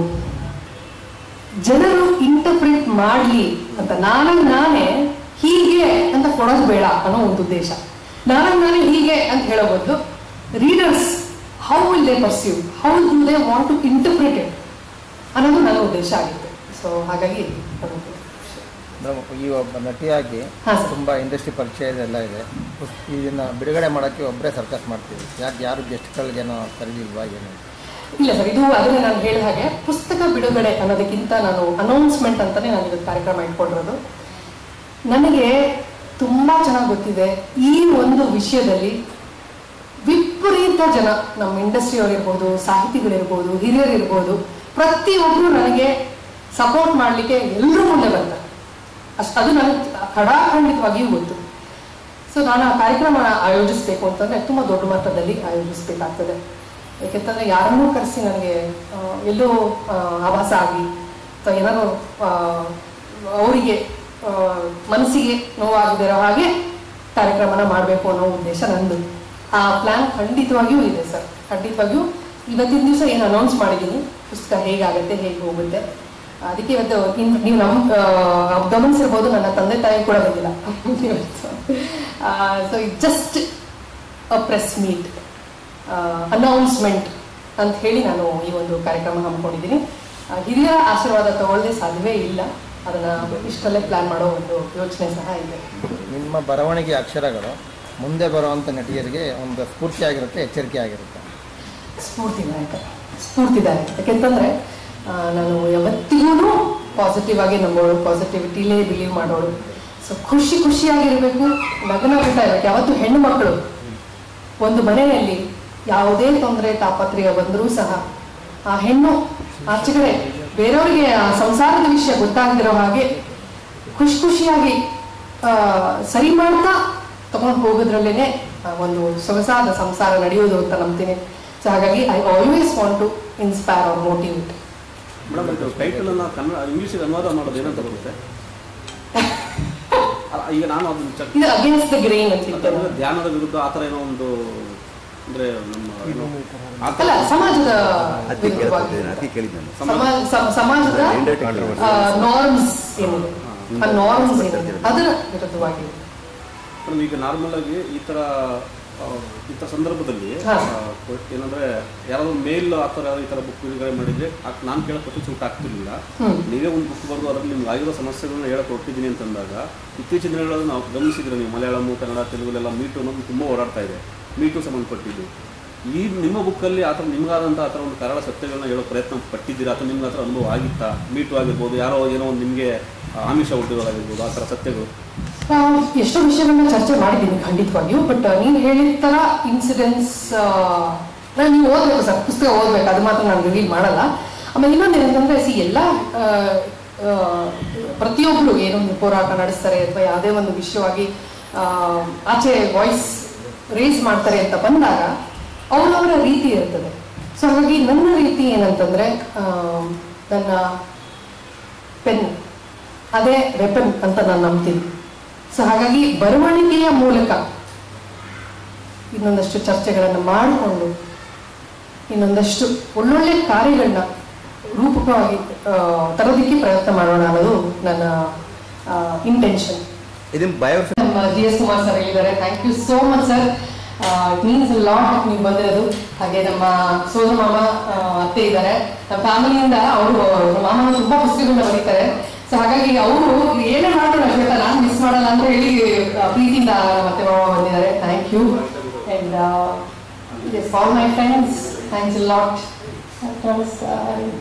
ಜನರು ಇಂಟರ್ಪ್ರಿಟ್ ಮಾಡಲಿ ಅಂತ ನಾನಾಗ ನಾನೇ ಹೀಗೆ ಅಂತ ಕೊಡೋದು ಬೇಡ ಅನ್ನೋ ಒಂದು ಉದ್ದೇಶ ನಾನಾಗ ನಾನೇ ಹೀಗೆ ಅಂತ ಹೇಳೋ ಬದಲು readers how will they pursue how do they want to interpret it ಅನ್ನೋದು ನನ್ನ ಉದ್ದೇಶ ಆಗಿತ್ತು ಸೊ ಹಾಗಾಗಿ ಅದೊಂದು ಮೇಡಮ್ ಈ ಒಬ್ಬ ನಟಿಯಾಗಿ ಹಾ, ಸರ್. ತುಂಬ ಇಂಡಸ್ಟ್ರಿ ಪರಿಚಯ ಎಲ್ಲ ಇದೆ ಪುಸ್- ಇದನ್ನ ಬಿಡುಗಡೆ ಮಾಡೋಕ್ಕೆ ಒಬ್ಬರೇ ಸರ್ಕಸ್ ಮಾಡ್ತೀವಿ ಯಾಕೆ ಯಾರು ಗೆಸ್ಟ್ಗಳಿಗೇನೋ ಕರೀಲಿಲ್ವಾ ಏನು ಇಲ್ಲ ಸರ್ ಇದು ಅದನ್ನೇ ನಾನು ಹೇಳಿದ ಹಾಗೆ ಪುಸ್ತಕ ಬಿಡುಗಡೆ ಅನ್ನೋದಕ್ಕಿಂತ ನಾನು ಅನೌನ್ಸ್ಮೆಂಟ್ ಅಂತಾನೆ ನಾನು ಇವತ್ತು ಕಾರ್ಯಕ್ರಮ ಇಟ್ಕೊಂಡಿರೋದು ನನಗೆ ತುಂಬಾ ಚೆನ್ನಾಗಿ ಗೊತ್ತಿದೆ ಈ ಒಂದು ವಿಷಯದಲ್ಲಿ ವಿಪರೀತ ಜನ ನಮ್ಮ ಇಂಡಸ್ಟ್ರಿಯವರಿರ್ಬೋದು ಸಾಹಿತಿಗಳಿರ್ಬೋದು ಹಿರಿಯರಿರ್ಬೋದು ಪ್ರತಿಯೊಬ್ಬರು ನನಗೆ ಸಪೋರ್ಟ್ ಮಾಡಲಿಕ್ಕೆ ಎಲ್ಲರೂ ಮುಂದೆ ಬರ್ತಾರೆ ಅಷ್ಟು ಅದು ನನಗೆ ಖಡಾಖಂಡಿತವಾಗಿಯೂ ಗೊತ್ತು ಸೊ ನಾನು ಆ ಕಾರ್ಯಕ್ರಮ ಆಯೋಜಿಸಬೇಕು ಅಂತಂದ್ರೆ ತುಂಬ ದೊಡ್ಡ ಮಟ್ಟದಲ್ಲಿ ಆಯೋಜಿಸಬೇಕಾಗ್ತದೆ ಯಾಕೆಂತಂದ್ರೆ ಯಾರನ್ನೂ ಕರೆಸಿ ನನಗೆ ಆ, ಎಲ್ಲೋ ಆ, ಆಭಾಸ ಆಗಿ ಅಥವಾ ಏನಾದ್ರು ಆ, ಅವರಿಗೆ ಆ, ಮನಸ್ಸಿಗೆ ನೋವಾಗಿದಿರೋ ಹಾಗೆ ಕಾರ್ಯಕ್ರಮನ ಮಾಡಬೇಕು ಅನ್ನೋ ಉದ್ದೇಶ ನಂದು ಆ ಪ್ಲಾನ್ ಖಂಡಿತವಾಗಿಯೂ ಇದೆ ಸರ್ ಖಂಡಿತವಾಗಿಯೂ ಇವತ್ತಿನ ದಿವಸ ಏನು ಅನೌನ್ಸ್ ಮಾಡಿದ್ದೀನಿ ಪುಸ್ತಕ ಹೇಗಾಗುತ್ತೆ ಹೇಗೆ ಹೋಗುತ್ತೆ ಅದಕ್ಕೆ ಇವತ್ತು ಇನ್ ನೀವು ನಮ್ಮ ಗಮನಿಸಿರ್ಬೋದು ನನ್ನ ತಂದೆ ತಾಯಿ ಕೂಡ ಬಂದಿಲ್ಲ so just a press meet announcement ಅಂತ ಹೇಳಿ ನಾನು ಈ ಒಂದು ಕಾರ್ಯಕ್ರಮ ಹಮ್ಮಿಕೊಂಡಿದ್ದೀನಿ ಆ, ಹಿರಿಯರ ಆಶೀರ್ವಾದ ತಗೊಳ್ಳದೆ ಸಾಧ್ಯವೇ ಇಲ್ಲ ಅದನ್ನ ಇಷ್ಟಲ್ಲೇ ಪ್ಲಾನ್ ಮಾಡೋ ಒಂದು ಯೋಚನೆ ಸಹ ಇದೆ ನಿಮ್ಮ ಬರವಣಿಗೆ ಅಕ್ಷರಗಳು ಮುಂದೆ ಬರುವಂಥ ನಟಿಯರಿಗೆ ಒಂದು ಸ್ಫೂರ್ತಿಯಾಗಿರುತ್ತೆ ಎಚ್ಚರಿಕೆ ಆಗಿರುತ್ತೆ ಸ್ಫೂರ್ತಿದಾಯಕ ಸ್ಫೂರ್ತಿದಾಯಕ ಯಾಕೆಂತಂದ್ರೆ ಆ, ನಾನು ಯಾವತ್ತಿಗೂ ಪಾಸಿಟಿವ್ ಆಗಿ ನಂಬೋಳು ಪಾಸಿಟಿವಿಟಿಲೇ ಬಿಲೀವ್ ಮಾಡೋಳು ಸೊ ಖುಷಿ ಖುಷಿಯಾಗಿರ್ಬೇಕು ನಗನ ಬಿಡ್ತಾ ಇರ್ಬೇಕು ಯಾವತ್ತು ಹೆಣ್ಣು ಮಕ್ಕಳು ಒಂದು ಮನೆಯಲ್ಲಿ ಯಾವುದೇ ತೊಂದರೆ ತಾಪತ್ರೆಯ ಬಂದರೂ ಸಹ ಆ ಹೆಣ್ಣು ಆಚೆ ಕಡೆ ಬೇರೆಯವರಿಗೆ ಆ ಸಂಸಾರದ ವಿಷಯ ಗೊತ್ತಾಗದಿರೋ ಹಾಗೆ ಖುಷಿ ಖುಷಿಯಾಗಿ ಆ, ಸರಿ ಮಾಡ್ತಾ ತಗೊಂಡು ಹೋಗೋದ್ರಲ್ಲೇನೆ ಆ, ಒಂದು ಸೊಗಸಾದ ಸಂಸಾರ ನಡೆಯೋದು ಅಂತ ನಂಬ್ತೀನಿ ಸೊ ಹಾಗಾಗಿ I always want to inspire or motivate madam ಇದು ಟೈಟಲ್ ಅನ್ನ ಕನ್ನಡ ಇಂಗ್ಲೀಷಿಗೆ ಅನುವಾದ ಮಾಡೋದು ಏನಂತ ಬರುತ್ತೆ ಅಲ್ಲ, ಈಗ ನಾನು ಅದನ್ನ ಚೆಕ್ ಇದು ಅಗೇನ್ಸ್ಟ್ ದ ಗ್ರೈನ್ ಅಂತಿತ್ತು ಯಾಕಂದ್ರೆ ಧ್ಯಾನದ ವಿರುದ್ಧ ಆ ಥರ ಏನೋ ಒಂದು ಅಂದ್ರೆ ನಮ್ಮ ಏನು ಆ ಥರ ಅಲ್ಲ ಸಮಾಜದ ಅದಕ್ಕೆ ವಿರುದ್ಧವಾಗಿ ಕೇಳ್ತಿದ್ದೇನೆ ಅದಕ್ಕೆ ಕೇಳಿದ್ದೆ ನಾನು ಸಮಾಜ ಸಮ- ಸಮಾಜದ ನಾರ್ಮ್ಸ್ ಏನಿದೆ ಆ ನಾರ್ಮ್ಸ್ ಏನಿದೆ ಅದರ ವಿರುದ್ಧವಾಗಿ ಮೇಡಮ್ ಈಗ ನಾರ್ಮಲ್ ಆಗಿ ಈ ಥರ ಆ, ಈ ಥರ ಸಂದರ್ಭದಲ್ಲಿ ಹಾ. ಆ, ಏನಂದ್ರೆ ಯಾರಾದ್ರೂ ಮೇಲ್ ಆ ಥರ ಈ ಥರ ಬುಕ್ ಬಿಡುಗಡೆ ಮಾಡಿದ್ರೆ ಆಕ್- ನಾನು ಕೇಳೋ ಕ್ವಶನ್ ಸೂಟ್ ಆಗ್ತಿರ್ಲಿಲ್ಲ ಹ್ಮ್. ನೀವೇ ಒಂದು ಬುಕ್ ಬರೆದು ಅದರಲ್ಲಿ ನಿಮ್ಗೆ ಆಗಿರೋ ಸಮಸ್ಯೆಗಳನ್ನ ಹೇಳಕ್ ಹೊರಟಿದ್ದೀನಿ ಅಂತಂದಾಗ ಇತ್ತೀಚಿನ ದಿನಗಳಲ್ಲಿ ನಾವು ಗಮನಿಸಿದ್ರೆ ನೀವು ಮಲಯಾಳಂ ಕನ್ನಡ ತೆಲುಗುಲೆಲ್ಲ ಮೀಟು ಅನ್ನೋದು ತುಂಬ ಓಡಾಡ್ತಾ ಇದೆ ಮೀಟು ಸಂಬಂಧಪಟ್ಟಿದ್ದು ಈ ನಿಮ್ಮ ಬುಕ್ಕಲ್ಲಿ ಆ ಥರ ನಿಮ್ಗಾದಂಥ ಆ ಥರ ಒಂದು ಕರಾಳ ಸತ್ಯಗಳನ್ನ ಹೇಳೋ ಪ್ರಯತ್ನ ಪಟ್ಟಿದ್ದೀರಾ ಅಥವಾ ನಿಮ್ಗೆ ಆ ಥರ ಅನುಭವ ಆಗಿತ್ತಾ ಮೀಟು ಆಗಿರ್ಬೋದು ಯಾರೋ ಏನೋ ಒಂದು ನಿಮಗೆ ಆಮಿಷ ಹುಟ್ಟಿರೋದಾಗಿರ್ಬೋದು ಆ ಥರ ಸತ್ಯಗಳು ನಾವು ಎಷ್ಟೋ ವಿಷಯಗಳನ್ನ ಚರ್ಚೆ ಮಾಡಿದ್ದೀನಿ ಖಂಡಿತವಾಗಿಯೂ ಬಟ್ ನೀವು ಹೇಳಿದ ಥರ ಇನ್ಸಿಡೆನ್ಸ್ ನಾನು ನೀವು ಓದಬೇಕು ಸರ್ ಪುಸ್ತಕ ಓದಬೇಕು ಅದು ಮಾತ್ರ ನಾನು ರಿವೀಲ್ ಮಾಡಲ್ಲ ಆಮೇಲೆ ಇನ್ನೊಂದು ಏನಂತಂದ್ರೆ ಸಿ ಎಲ್ಲ ಆ, ಆ, ಪ್ರತಿಯೊಬ್ಬರು ಏನೋ ಒಂದು ಹೋರಾಟ ನಡೆಸ್ತಾರೆ ಅಥವಾ ಯಾವುದೇ ಒಂದು ವಿಷಯವಾಗಿ ಆ, ಆಚೆ ವಾಯ್ಸ್ ರೇಸ್ ಮಾಡ್ತಾರೆ ಅಂತ ಬಂದಾಗ ಅವರವರ ರೀತಿ ಇರ್ತದೆ ಸೊ ಹಾಗಾಗಿ ನನ್ನ ರೀತಿ ಏನಂತಂದ್ರೆ ಆ, ನನ್ನ ಪೆನ್ ಅದೇ ವೆಪನ್ ಅಂತ ನಾನು ನಂಬ್ತೀನಿ ಸೊ ಹಾಗಾಗಿ ಬರವಣಿಗೆಯ ಮೂಲಕ ಇನ್ನೊಂದಷ್ಟು ಚರ್ಚೆಗಳನ್ನು ಮಾಡಿಕೊಂಡು ಇನ್ನೊಂದಷ್ಟು ಒಳ್ಳೊಳ್ಳೆ ಕಾರ್ಯಗಳನ್ನ ರೂಪಕವಾಗಿ ಆ, ತರೋದಕ್ಕೆ ಪ್ರಯತ್ನ ಮಾಡೋಣ ಅನ್ನೋದು ನನ್ನ ಇಂಟೆನ್ಷನ್ ಇದನ್ನ ಬಯೋಗ್ರಫಿ ನಮ್ಮ ಜಿ ಎಸ್ ಕುಮಾರ್ ಸರ್ ಹೇಳಿದ್ದಾರೆ thank you so much sir it means lot ನೀವು ಬಂದಿರೋದು ಹಾಗೆ ನಮ್ಮ ಸೋದರ ಮಾಮ ಆ, ಅತ್ತೆ ಇದ್ದಾರೆ ನಮ್ಮ ಫ್ಯಾಮಿಲಿಯಿಂದ ಅವರು ಮಾಮ ತುಂಬಾ ಪುಸ್ತಕಗಳನ್ನ ಬರೀತಾರೆ ಸೊ ಹಾಗಾಗಿ ಅವರು ಏನೇ ಮಾಡಿದ್ರು ಶ್ವೇತಾ ನಾನು ಮಿಸ್ ಮಾಡಲ್ಲ ಅಂತ ಹೇಳಿ ಆ, ಪ್ರೀತಿಯಿಂದ ಮತ್ತೆ ಮಾಮ ಬಂದಿದ್ದಾರೆ thank you and all my friends thanks lot